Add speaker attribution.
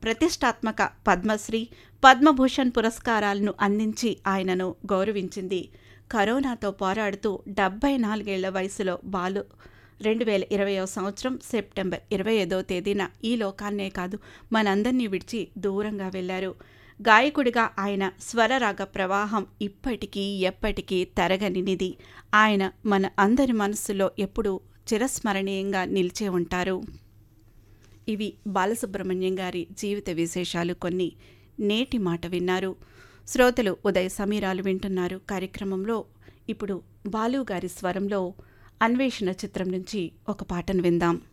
Speaker 1: ప్రతిష్టాత్మక పద్మశ్రీ పద్మభూషణ్ పురస్కారాలను అందించి ఆయనను గౌరవించింది కరోనాతో పోరాడుతూ డెబ్బై నాలుగేళ్ల వయసులో బాలు రెండు వేల ఇరవయో సంవత్సరం సెప్టెంబర్ ఇరవై ఐదో తేదీన ఈ లోకాన్నే కాదు మనందరినీ విడిచి దూరంగా వెళ్లారు గాయకుడిగా ఆయన స్వరరాగ ప్రవాహం ఇప్పటికీ ఎప్పటికీ తరగనినిది ఆయన మన అందరి మనస్సులో ఎప్పుడూ చిరస్మరణీయంగా నిలిచే ఉంటారు ఇవి బాలసుబ్రహ్మణ్యం గారి జీవిత విశేషాలు కొన్ని నేటి మాట విన్నారు శ్రోతలు ఉదయ సమీరాలు వింటున్నారు కార్యక్రమంలో ఇప్పుడు బాలు గారి స్వరంలో అన్వేషణ చిత్రం నుంచి ఒక పాటను విందాం